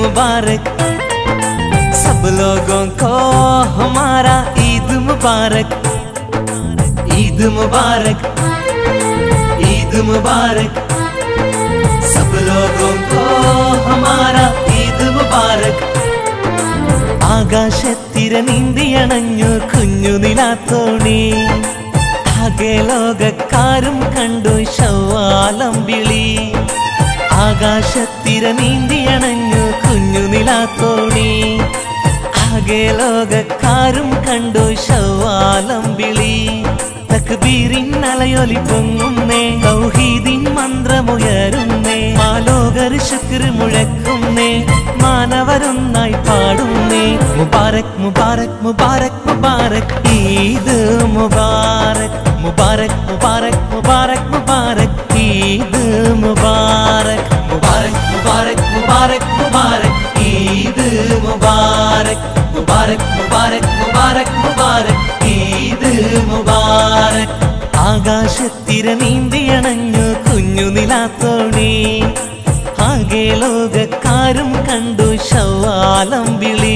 मुबारक सब लोगों को हमारा ईद मुबारक ईद मुबारक ईद मुबारक सब लोगों को हमारा ईद मुबारक ആകാശത്തിര നീന്തിയണഞ്ഞു കുഞ്ഞു നിലാത്തോണി ആകെ ലോകക്കാരും കണ്ടു ശവാലം വിളി ആകാശത്തിര നീന്തിയണഞ്ഞു കുഞ്ഞു നിലാത്തോണി ആകെ ലോകക്കാരും കണ്ടു ശവാലം വിളി തക്ബീറിൻ അലയൊലി പൊങ്ങുന്നേ തൗഹീദിൻ മന്ത്രമുയരുന്നേ മാലോകർ ശുക്ർ മുഴക്കുന്നേ മാനവരൊന്നായി പാടുന്നേ മുബാരക് മുബാരക് മുബാരക് മുബാരക് ഈദ് മുബാരക് മുബാരക് മുബാരക് മുബാരക് മുബാരക് ഈദ് മുബാരക് മുബാരക് മുബാരക് മുബാരക് മുബാരക് ഈദ് മുബാരക് മുബാരക് മുബാരക് മുബാരക് മുബാരക് ഈദ് മുബാരക് ആകാശത്തിര നീന്തിയണഞ്ഞു കുഞ്ഞു നിലാത്തോണി ആകെ ലോകക്കാരും കണ്ടു ശവാലം വിളി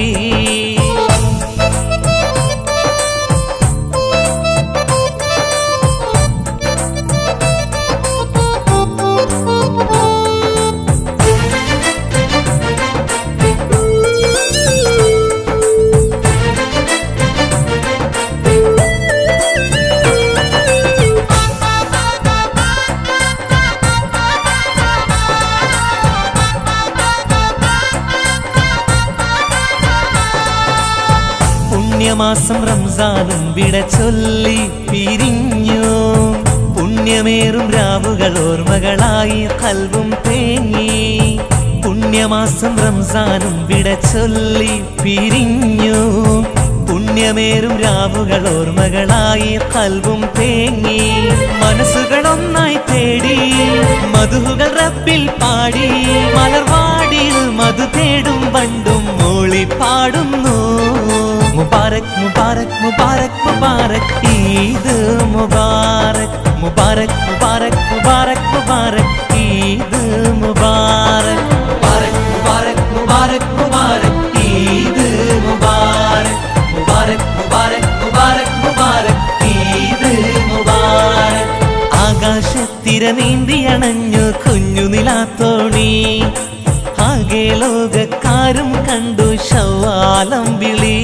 പുണ്യമാസം റംസാനും വിട ചൊല്ലി പിരിഞ്ഞു പുണ്യമേറും രാവുകൾ ഓർമ്മകളായി കൽവും തേങ്ങി പുണ്യമാസം റംസാനും വിട ചൊല്ലി പിരിഞ്ഞു പുണ്യമേറും രാവുകൾ ഓർമ്മകളായി കൽവും തേങ്ങി മനസ്സുകൾ ഒന്നായി തേടി മധുകൾ റബ്ബിൽ പാടി മലർവാടിയിൽ മധു തേടും പണ്ടും മൂളി പാടുന്നു മുബാരക് മുബാരക് മുബാരക് മുബാരക് ഈദ് മുബാരക് മുബാരക് മുബാരക് മുബാരക് മുബാരക് ഈദ് മുബാരക് മുബാരക് മുബാരക് മുബാരക് മുബാരക് ഈദ് മുബാരക് മുബാരക് മുബാരക് മുബാരക് മുബാരക് ഈദ് മുബാരക് ആകാശത്തിര നീന്തിയണഞ്ഞു കുഞ്ഞു നിലാത്തോണി ആകെ ലോകക്കാരും കണ്ടു ശവാലം വിളി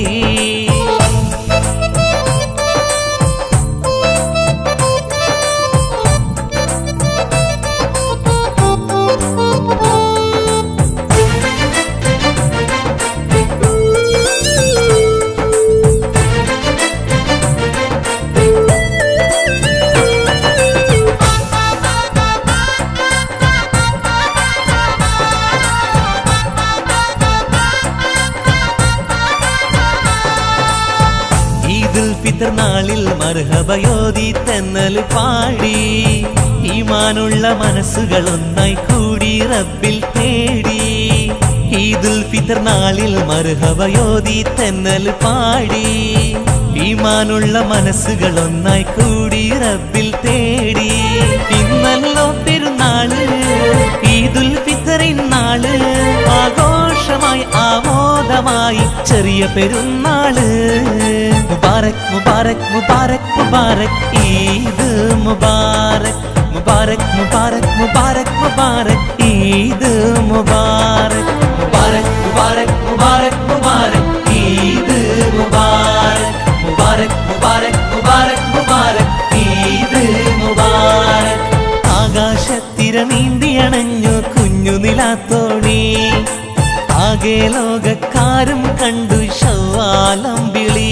ഈദുൽ ഫിത്തർ നാളിൽ മർഹബയോതി തെന്നൽ പാടി ഈമാനുള്ള മനസ്സുകൾ ഒന്നായി കൂടി റബ്ബിൽ തേടി ഈദുൽ ഫിത്തർ നാളിൽ മർഹബയോതി തെന്നൽ പാടി ഈമാനുള്ള മനസ്സുകൾ ഒന്നായി കൂടി റബ്ബിൽ തേടി ഇന്നല്ലോ പെരുന്നാള് ഈദുൽ ഫിത്തറിൻ നാള് ആഘോഷമായി ആമോദമായി ചെറിയ പെരുന്നാള് മുബാരക് മുബാരക് മുബാരക് മുബാരക് ഈദ് മുബാരക് മുബാരക് മുബാരക് മുബാരക് മുബാരക് ഈദ് മുബാരക് മുബാരക് മുബാരക് മുബാരക് മുബാരക് ഈദ് മുബാരക് മുബാരക് മുബാരക് മുബാരക് മുബാരക് ഈദ് മുബാരക് ആകാശത്തിര നീന്തിയണഞ്ഞു കുഞ്ഞു നിലാത്തോണി ആകെ ലോകക്കാരും കണ്ടു ശവാലം വിളി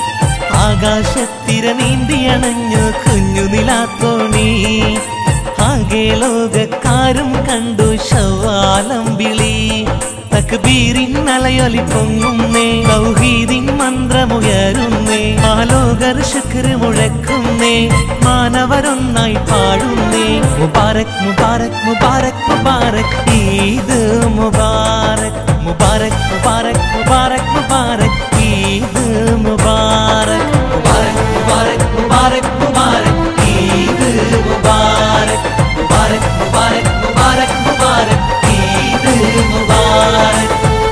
ആകാശത്തിര നീന്തിയണഞ്ഞു കുഞ്ഞു നിലാത്തോണി ആകെ ലോകക്കാരും കണ്ടു ശവാലം വിളി തക്ബീറിൻ അലയൊലി പൊങ്ങുന്നേ തൗഹീദിൻ മന്ത്രമുയരുന്നേ ആലോകർ ശുക്ർ മുഴക്കുന്നേ മാനവരൊന്നായി പാടുന്നേ മുബാരക് മുബാരക് മുബാരക് മുബാരക് ഈദ് മുബാരക് മുബാരക് മുബാരക് മുബാരക് മുബാരക് ഈദ് മുബാരക് മുബാരക് മുബാരക് മുബാരക് മുബാരക് ഈദ് മുബാരക് മുബാരക് മുബാരക് മുബാരക് മുബാരക് ഈദ് മുബാരക്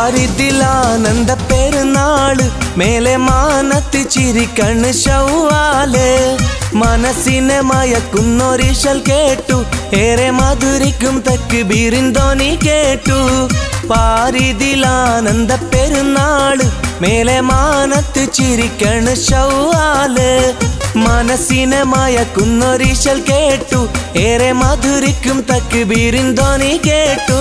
പാരിതിലാനന്ദ പെരുന്നാള് മേലെ മാനത്ത് ചിരിക്കണ്ണ് ഷൗവാല് മനസ്സിനെ മയക്കുന്നൊരിശൽ കേട്ടു ഏറെ മധുരിക്കും തക്ക് ബീരിന്തോനി കേട്ടു പാരിതിലാനന്ദ പെരുന്നാള് മേലെ മാനത്ത് ചിരിക്കണ് ഷൗവാല് മനസ്സിനെ മയക്കുന്നൊരിശൽ കേട്ടു ഏറെ മധുരിക്കും തക്ക് ബീരിന്തോനി കേട്ടു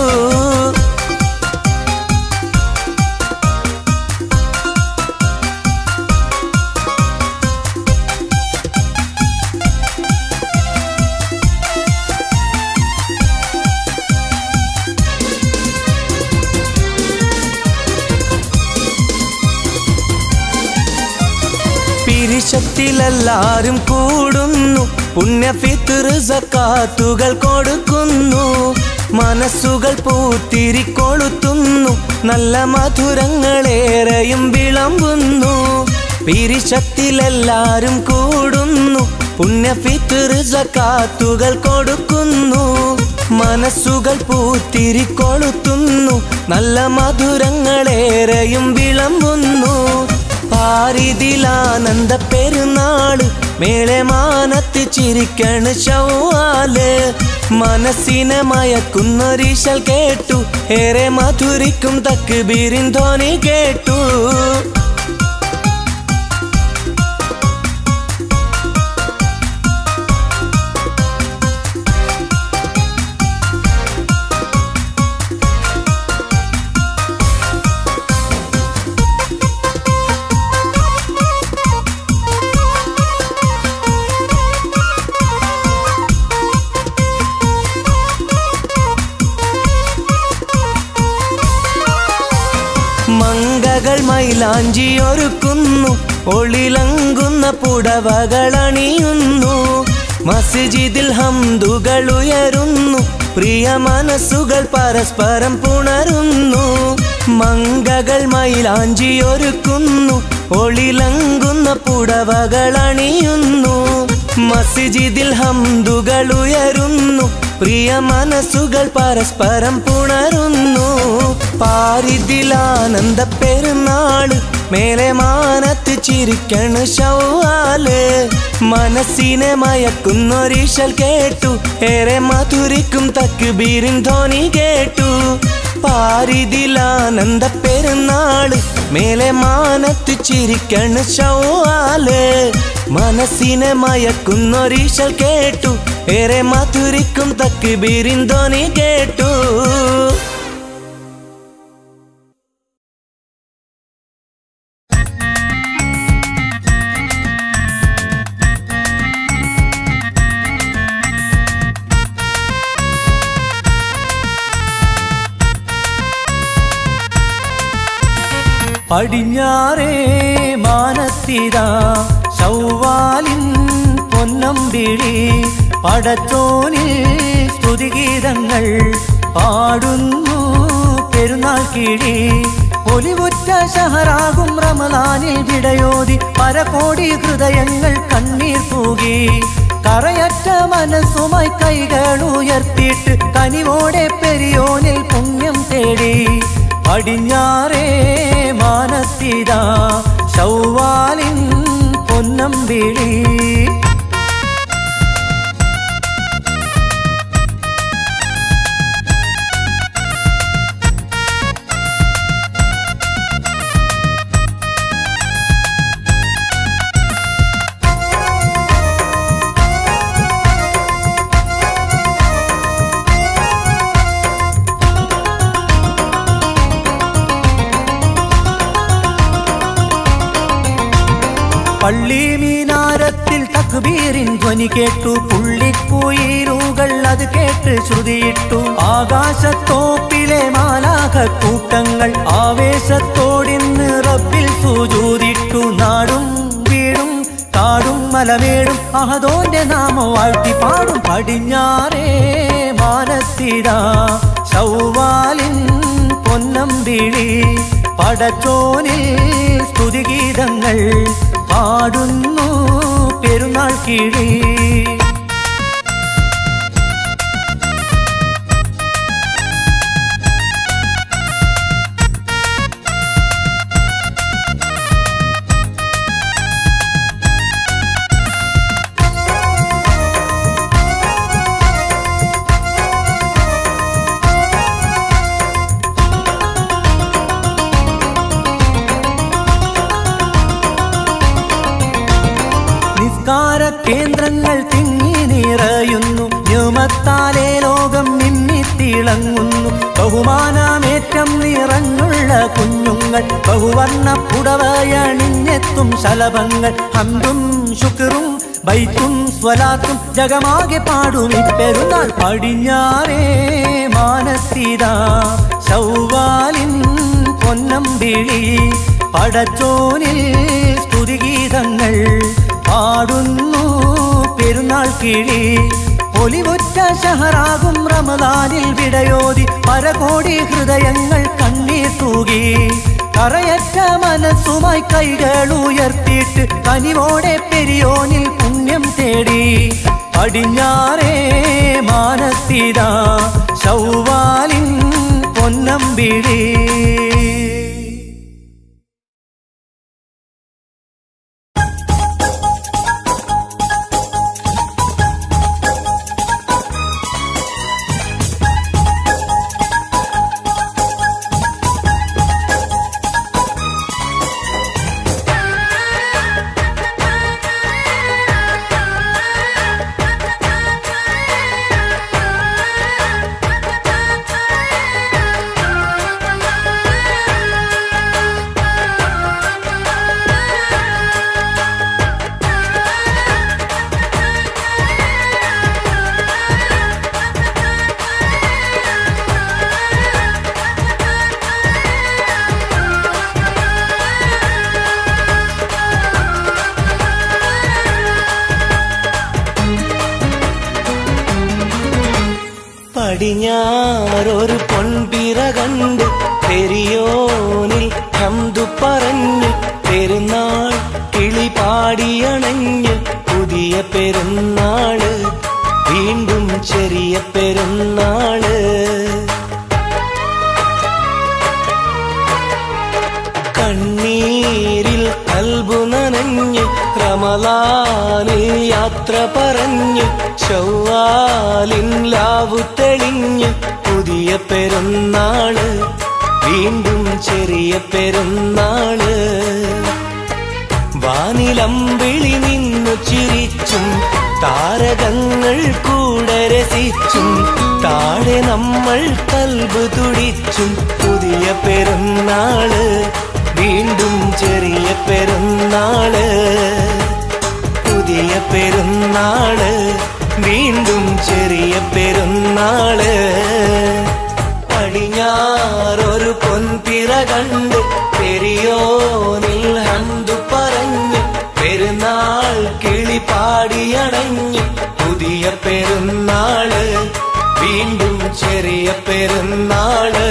പിരിശത്തിലെല്ലാരും കൂടുന്നു പുണ്യഫിത്തുർ സക്കാത്തുകൾ കൊടുക്കുന്നു മനസ്സുകൾ പൂത്തിരിക്കൊളുത്തുന്നു നല്ല മധുരങ്ങളേറെയും വിളമ്പുന്നു പിരിശത്തിലെല്ലാരും കൂടുന്നു പുണ്യഫിത്തുർ സക്കാത്തുകൾ കൊടുക്കുന്നു മനസ്സുകൾ പൂത്തിരിക്കൊളുത്തുന്നു നല്ല മധുരങ്ങളേറെയും വിളമ്പുന്നു പാരിതിലാനന്ദ പെരുന്നാള് മേളെ മാനത്ത് ചിരിക്കണ് ഷൗവാല് മനസ്സിനെ മയക്കുന്നൊരീശൽ കേട്ടു ഏറെ മധുരിക്കും തക്ക് ബീരിന്തോനി കേട്ടു മങ്കകൾ മൈലാഞ്ചി ഒരുക്കുന്നു ഒളിലങ്കുന്ന പുടവകൾ അണിയുന്നു മസ്ജിദിൽ ഹംദുകൾ ഉയരുന്നു പ്രിയ മനസ്സുകൾ പരസ്പരം പുണരുന്നു മങ്കകൾ മൈലാഞ്ചി ഒരുക്കുന്നു ഒളിലങ്കുന്ന പുടവകൾ അണിയുന്നു മസ്ജിദിൽ ഹംദുകൾ ഉയരുന്നു പ്രിയ മനസ്സുകൾ പരസ്പരം പുണരുന്നു പാരിതിലാനന്ദ പെരുന്നാള് മേലെ മാനത്ത് ചിരിക്കണ് ഷൗവാല് മനസ്സിനെ മയക്കുന്നൊരീശൽ കേട്ടു ഏറെ മധുരിക്കും തക്ക് ബീരിൻ ധ്വനി കേട്ടു പാരിതിലാനന്ദ പെരുന്നാള് മേലെ മാനത്ത് ചിരിക്കണ് ഷൗവാല് മനസ്സിനെ മയക്കുന്നൊരീശൽ കേട്ടു ഏറെ മധുരിക്കും തക്ക് ബീരിൻ ധ്വനി കേട്ടു പടിഞ്ഞാറേ മാനത്തിതാ ശൗവാലിൻ പൊന്നമ്പിളി പടച്ചോനിൽ സ്തുതിഗീതങ്ങൾ പാടുന്നു പെരുന്നാൾ കിഴി ഒലിവുറ്റ ഷഹറാകും റമലാനിൽ വിടയോതി പരകോടി ഹൃദയങ്ങൾ കണ്ണീർ തൂകി കറയറ്റ മനസ്സുമായി കൈകൾ ഉയർത്തിയിട്ട് കനിവോടെ പെരിയോനിൽ പുണ്യം തേടി പടിഞ്ഞാറേ മാനത്തിതാ ശൗവാലിൻ പൊന്നമ്പിളി പള്ളി മീനാരത്തിൽ തക്ബീറിൻ ധ്വനി കേട്ടു പുള്ളിക്കുയിലുകൾ അത് കേട്ട് ശ്രുതിയിട്ടു ആകാശത്തോപ്പിലെ മാലാഖ കൂട്ടങ്ങൾ ആവേശത്തോടിന്ന് റബ്ബിൽ സുജൂതിട്ടു നാടും വീടും കാടും മലമേടും അഹദോന്റെ നാമം വാഴ്ത്തി പാടും പടിഞ്ഞാറേ മാനത്തിടാ ശൗവാലിൻ പൊന്നമ്പിളി പടച്ചോനിൽ സ്തുതിഗീതങ്ങൾ പാടുന്നു പെരുന്നാൾ കിഴി കേന്ദ്രങ്ങൾ തിങ്ങി നിറയുന്നു ന്യൂമത്താലെ ലോകം മിന്നിത്തിളങ്ങുന്നു ബഹുമാനമേറ്റം നിറഞ്ഞുള്ള കുഞ്ഞുങ്ങൾ ബഹുവർണ്ണ പുടവയണിഞ്ഞെത്തും ശലഭങ്ങൾ ഹന്തും ശുക്രും ബൈത്തും സ്വലാത്തും ജഗമാകെ പാടും ഇപ്പെരുന്നാൾ പടിഞ്ഞാറേ മാനസിത ശൗവാലിൻ പൊന്നമ്പിളി പടച്ചോനിൽ സ്തുതിഗീതങ്ങൾ പാടുന്നു പെരുന്നാൾ കിളി ഒലിവുറ്റ ഷഹറാകും റമദാനിൽ വിടയോതി പരകോടി ഹൃദയങ്ങൾ കണ്ണീർ തൂകി കറയറ്റ മനസ്സുമായി കൈകൾ ഉയർത്തിയിട്ട് കനിവോടെ പെരിയോനിൽ പുണ്യം തേടി പടിഞ്ഞാറേ മാനസിത ശൗവാലിൻ പൊന്നമ്പിളി പടിഞ്ഞാറൊരു പൊൻപിറ കണ്ട് പെരിയോനിൽ ഹംദു പറഞ്ഞു പെരുന്നാൾ കിളി പാടിയണഞ്ഞ് പുതിയ പെരുന്നാള് വീണ്ടും ചെറിയ പെരുന്നാള് കണ്ണീരിൽ കൽബു നനഞ്ഞ് റമലാനിൽ യാത്ര പറഞ്ഞു ചൊവ്വാലിൻ ലാവു തെളിഞ്ഞ് പുതിയ പെരുന്നാള് വീണ്ടും ചെറിയ പെരുന്നാള് വാനിലമ്പിളി നിന്നു ചിരിച്ചും താരകങ്ങൾ കൂടെ രസിച്ചും താഴെ നമ്മൾ കൽബ് തുടിച്ചും പുതിയ പെരുന്നാള് വീണ്ടും ചെറിയ പെരുന്നാള് പുതിയ പെരുന്നാള് വീണ്ടും ചെറിയ പെരുന്നാള് പടിഞ്ഞാറൊരു പൊൻപിറ കണ്ട് പെരിയോനിൽ ഹന്തു പറഞ്ഞു പെരുന്നാൾ കിളി പാടിയണഞ്ഞ് പുതിയ പെരുന്നാള് വീണ്ടും ചെറിയ പെരുന്നാള്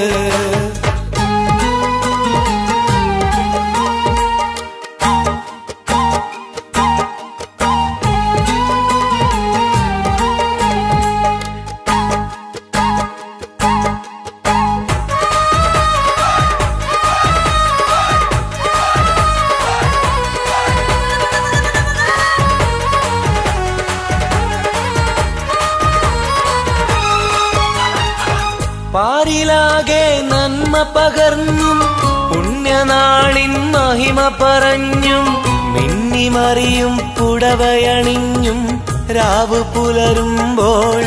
പാരിലാകെ നന്മ പകർന്നും പുണ്യനാളിൻ മഹിമ പറഞ്ഞും മിന്നിമറിയും പുടവയണിഞ്ഞും രാവ് പുലരുമ്പോൾ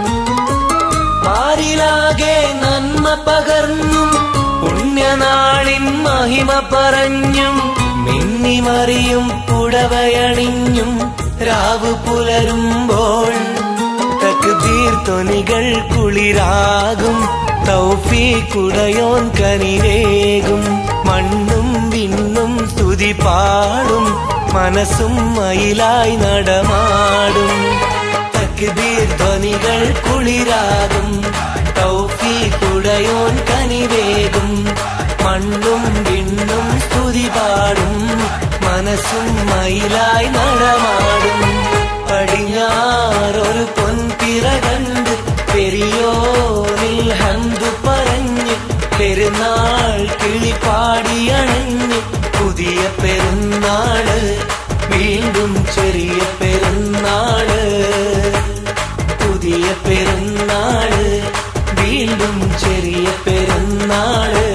പാരിലാകെ നന്മ പകർന്നും പുണ്യനാളിൻ മഹിമ പറഞ്ഞും മിന്നിമറിയും പുടവയണിഞ്ഞും രാവ് പുലരുമ്പോൾ തക്ബീർ തൊനികൾ കുളിരാകും തൗഫീഖുടയോൻ കനിവേകും മണ്ണും വിണ്ണും സ്തുതി പാടും മനസ്സും മയിലായി നടമാടും തക്ബീർ ധ്വനികൾ കുളിരാകും തൗഫീഖുടയോൻ കനിവേകും മണ്ണും വിണ്ണും സ്തുതി പാടും മനസ്സും മയിലായി നടമാടും പടിഞ്ഞാറൊരു പൊൻപിറ കണ്ട് പെരിയോനിൽ ഹന്തു പറഞ്ഞ് പെരുന്നാൾ കിളി പാടിയണഞ്ഞ് പുതിയ പെരുന്നാള് വീണ്ടും ചെറിയ പെരുന്നാള് പുതിയ പെരുന്നാള് വീണ്ടും ചെറിയ പെരുന്നാള്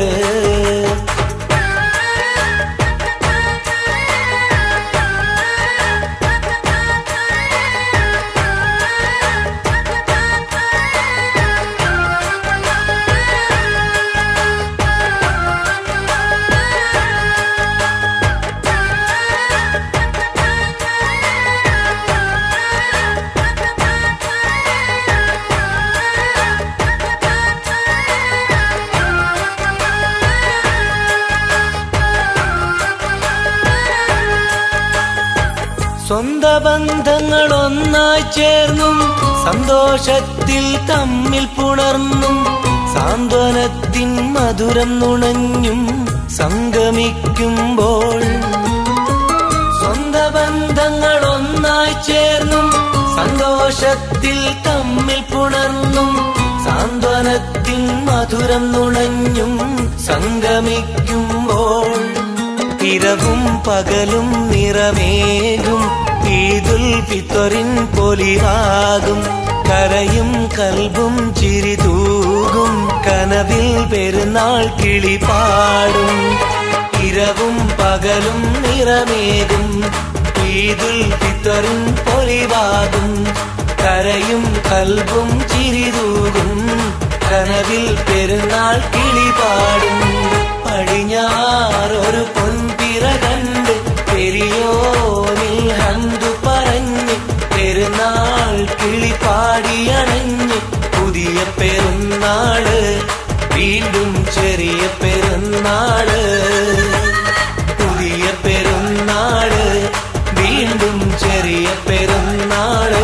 സ്വന്ത ബന്ധങ്ങൾ ഒന്നായി ചേർന്നും സന്തോഷത്തിൽ തമ്മിൽ പുണർന്നും സാന്ത്വനത്തിൻ മധുരം നുണഞ്ഞും സംഗമിക്കുമ്പോൾ സ്വന്ത ബന്ധങ്ങൾ ഒന്നായി ചേർന്നും സന്തോഷത്തിൽ തമ്മിൽ പുണർന്നും സാന്ത്വനത്തിൻ മധുരം നുണഞ്ഞും സംഗമിക്കുമ്പോൾ ഇരവും പകലും നിറമേകും ഈദുൽ ഫിത്വറിൻ പൊലിവാകും കരയും കൽബും ചിരി തൂകും കനവിൽ പെരുന്നാൾ കിളി പാടും ഇരവും പകലും നിറമേകും ഈദുൽ ഫിത്വറിൻ പൊലിവാകും കരയും കൽബും ചിരി തൂകും കനവിൽ പെരുന്നാൾ കിളി പാടും പടിഞ്ഞാറൊരു പൊൻപിറ കണ്ട് പെരിയോനിൽ ഹന്തു പറഞ്ഞ് പെരുന്നാൾ കിളി പാടിയണഞ്ഞ് പുതിയ പെരുന്നാള് വീണ്ടും ചെറിയ പെരുന്നാള് പുതിയ പെരുന്നാള് വീണ്ടും ചെറിയ പെരുന്നാള്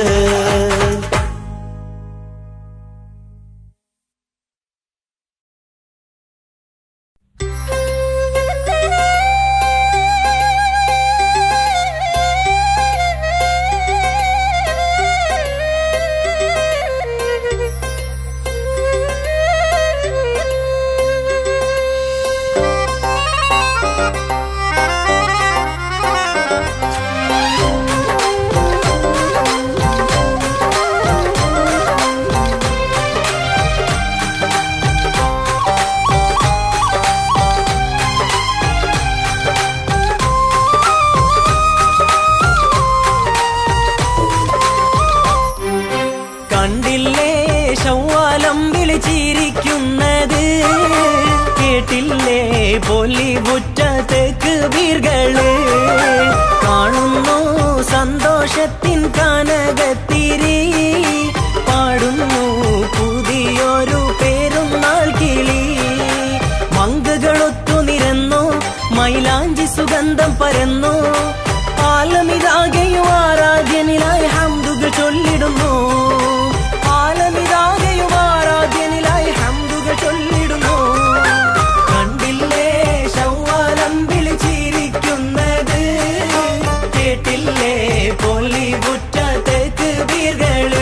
കണ്ടില്ലേ ശൗവാലം വിളിച്ചിരിക്കുന്നത് കേട്ടില്ലേ പൊലിവുറ്റ തെക്ക് വീർകള് കാണുന്നു സന്തോഷത്തിൻ കനകത്തിരി പാടുന്നു പുതിയൊരു പെരുന്നാൾ കിളി മങ്കകളൊത്തു നിരന്നു മൈലാഞ്ചി സുഗന്ധം പരന്നു ആലമിതാകെയും ആരാധ്യനിലായി ഹംദുകൾ ചൊല്ലിടുന്നു ആലമിതാകെയും ആരാധ്യനിലായി ഹംദുകൾ ചൊല്ലിടുന്നു കണ്ടില്ലേ ശൗവാലം വിളിച്ചിരിക്കുന്നത് കേട്ടില്ലേ പൊലിവുറ്റ തെക്ക് വീർകള്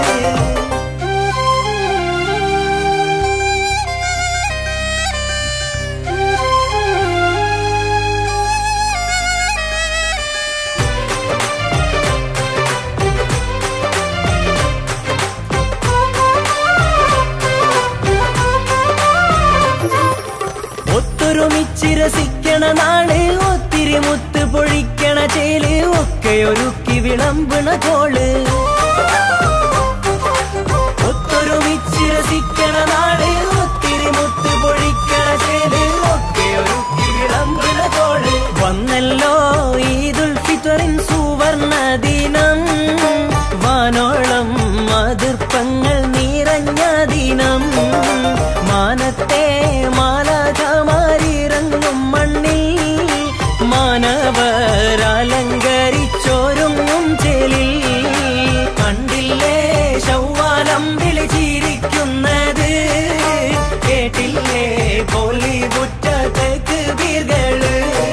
ഒത്തൊരുമിച്ച് രസിക്കണ നാള് ഒത്തിരി മുത്ത് പൊഴിക്കണ ചേല് ഒക്കെ ഒരുക്കി വിളമ്പണ കോള് ഒത്തൊരുമിച്ച് രസിക്കണ നാള് ഒത്തിരി മുത്ത് പൊഴിക്കണ ചേല് ഒക്കെ ഒരുക്കി വിളമ്പണ കോള് വന്നല്ലോ ഈദുൽ ഫിത്വറിൻ സുവർണ ദിനം വാനോളം അതിർപ്പങ്ങൾ നിറഞ്ഞ ദിനം മാനത്തെ മാലാഖമാരിറങ്ങും മണ്ണിൽ മാനവരലങ്കരിച്ചോരുങ്ങും ചെലിൽ കണ്ടില്ലേ ശൗവാലം വിളിച്ചിരിക്കുന്നത് കേട്ടില്ലേ പൊലിവുറ്റ തെക്ക് വീർകള്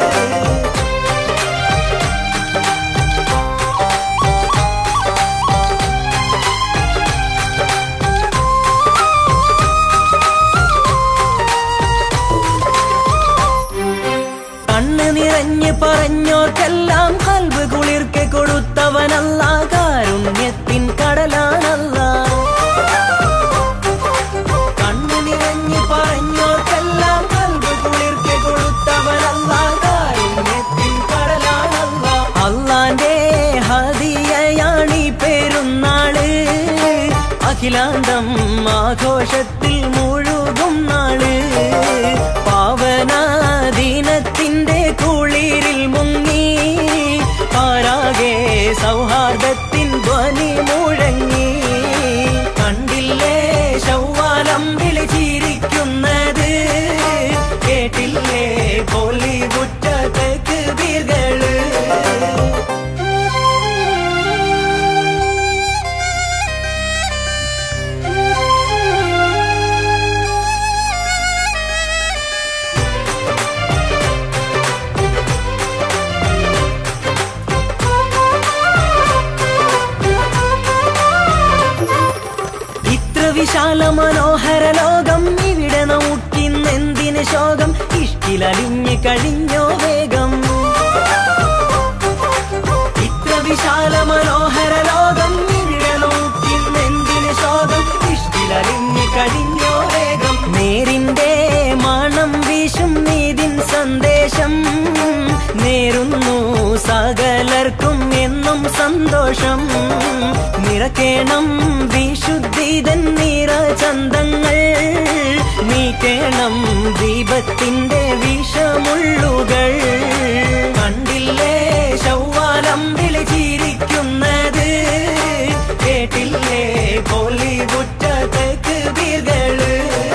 കണ്ണ് നിറഞ്ഞ് പറഞ്ഞോർക്കെല്ലാം കൽബ് കുളിർക്കെ കൊടുത്തവനല്ല കാരുണ്യത്തിൻ കടലാണല്ല കണ്ണ് നിറഞ്ഞ് പറഞ്ഞോർക്കെല്ലാം കൽബ് കുളിർക്കെ കൊടുത്തവനല്ല കാരുണ്യത്തിൻ കടലാണല്ല അള്ളാന്റെ ഹദിയയാണി പെരുന്നാള് അഖിലാണ്ടം ആഘോഷത്തിൽ മുഴുകും നാള് പാവനാദീനത്തിന്റെ കുളിരിൽ മുങ്ങി പാരാകെ സൗഹാർദ്ദത്തിൻ ധ്വനി മുഴങ്ങി കണ്ടില്ലേ ശൗവാലം വിളിച്ചിരിക്കുന്നത് കേട്ടില്ലേ ബോളിവുറ്റ തെക്ക് വീർകള് കഴിഞ്ഞോ വേഗം ഇത്ര വിശാല മനോഹര ലോകം ഇവിടെ നോക്കിന്നെന്തിന് ശോകം ഇഷ്ടിലറിഞ്ഞു കഴിഞ്ഞോ വേഗം നേരിന്റെ മണം വീശും നീതിൻ സന്ദേശം നേരുന്നു സകലർക്കും എന്നും സന്തോഷം നിറക്കേണം വിശുദ്ധിതൻ നിറചന്തങ്ങൾ നീക്കേണം ദീപത്തിന്റെ വിഷമുള്ളുകൾ കണ്ടില്ലേ ശൗവാലം വിളിച്ചിരിക്കുന്നത് കേട്ടില്ലേ ബോളിവുഡ് തെക്ക് ബീർകള്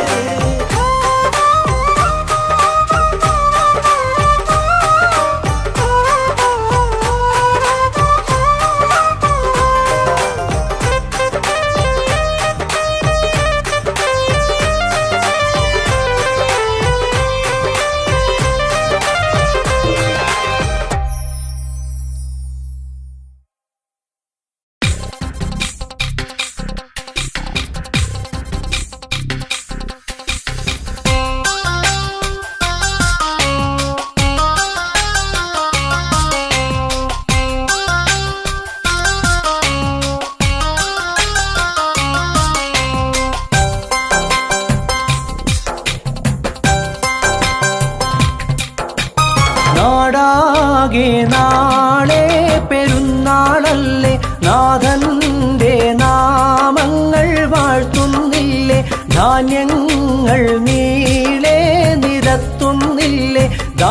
നാടാകെ നാളെ പെരുന്നാളല്ലേ നാഥന്റെ നാമങ്ങൾ വാഴ്ത്തുന്നില്ലേ ധാന്യങ്ങൾ നീളെ നിരത്തുന്നില്ലേ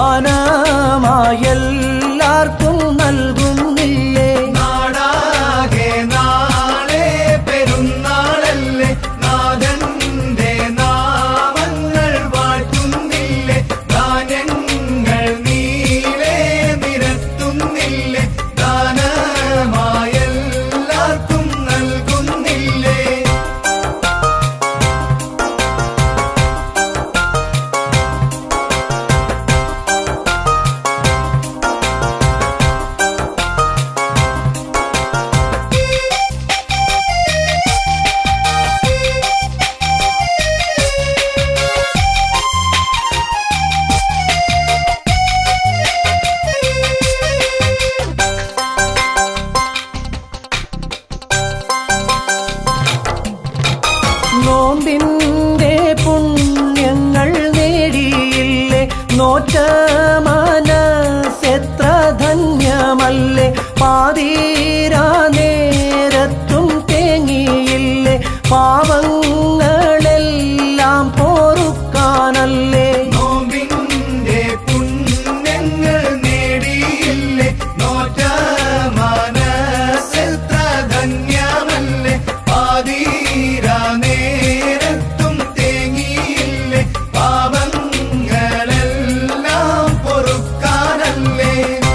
ദാനമായെല്ലാവർക്കും നൽകുന്നില്ലേ നാടാകെ നാളെ പെരുന്നാളല്ലേ നാഥന്റെ നാമങ്ങൾ വാഴ്ത്തുന്നില്ലേ ദാനങ്ങൾ നീളെ നിരത്തുന്നില്ലേ ദാനമായെല്ലാവർക്കും നൽകുന്നില്ലേ നോമ്പിന്റെ പുണ്യങ്ങൾ നേടിയില്ലേ നോറ്റ മനസ്സെത്ര ധന്യമല്ലേ പാതീരാ നേരത്തും തേങ്ങിയില്ലേ പാവങ്ങളെല്ലാം പോറുക്കാനല്ലേ നോമ്പിന്റെ പുണ്യങ്ങൾ നേടിയില്ലേ നോറ്റ മനസ്സെത്ര ധന്യമല്ലേ പാതീര നേരത്തും തേങ്ങിയില്ലേ പാപങ്ങളെല്ലാം പൊറുക്കാനല്ലേ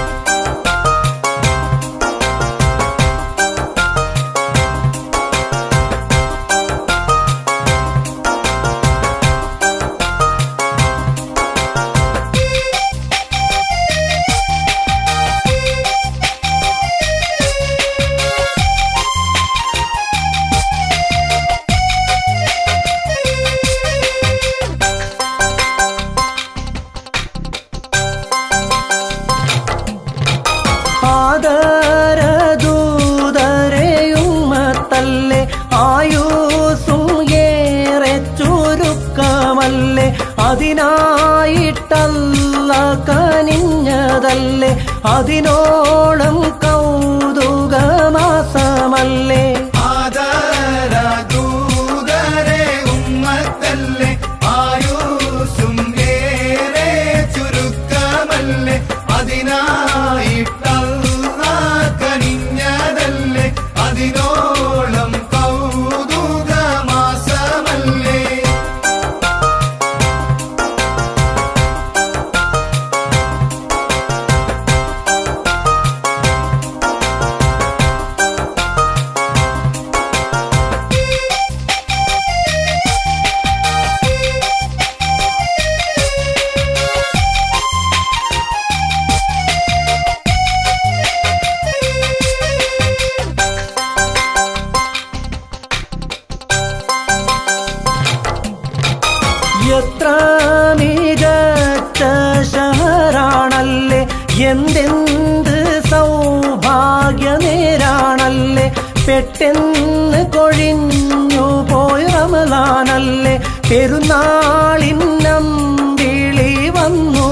ആദരദൂതരെയുമ്മത്തല്ലേ ആയുസും ഏറെ ചുരുക്കമല്ലേ അതിനായിട്ടല്ല കനിഞ്ഞതല്ലേ അതിനോളം കൗതുകമാസമല്ലേ ആദരദൂതരെ ഉമ്മത്തല്ലേ ആയുസും ഏറെ ചുരുക്കമല്ലേ അതിനായിട്ടല്ല കനിഞ്ഞതല്ലേ അതിനോളം കൗതുകമാസമല്ലേ എത്ര മികച്ച എന്തെന്ത് സൗഭാഗ്യ നേരാണല്ലേ പെട്ടെന്ന് കൊഴിഞ്ഞു പോയ റമലാനല്ലേ പെരുന്നാളിന്നം വിളി വന്നു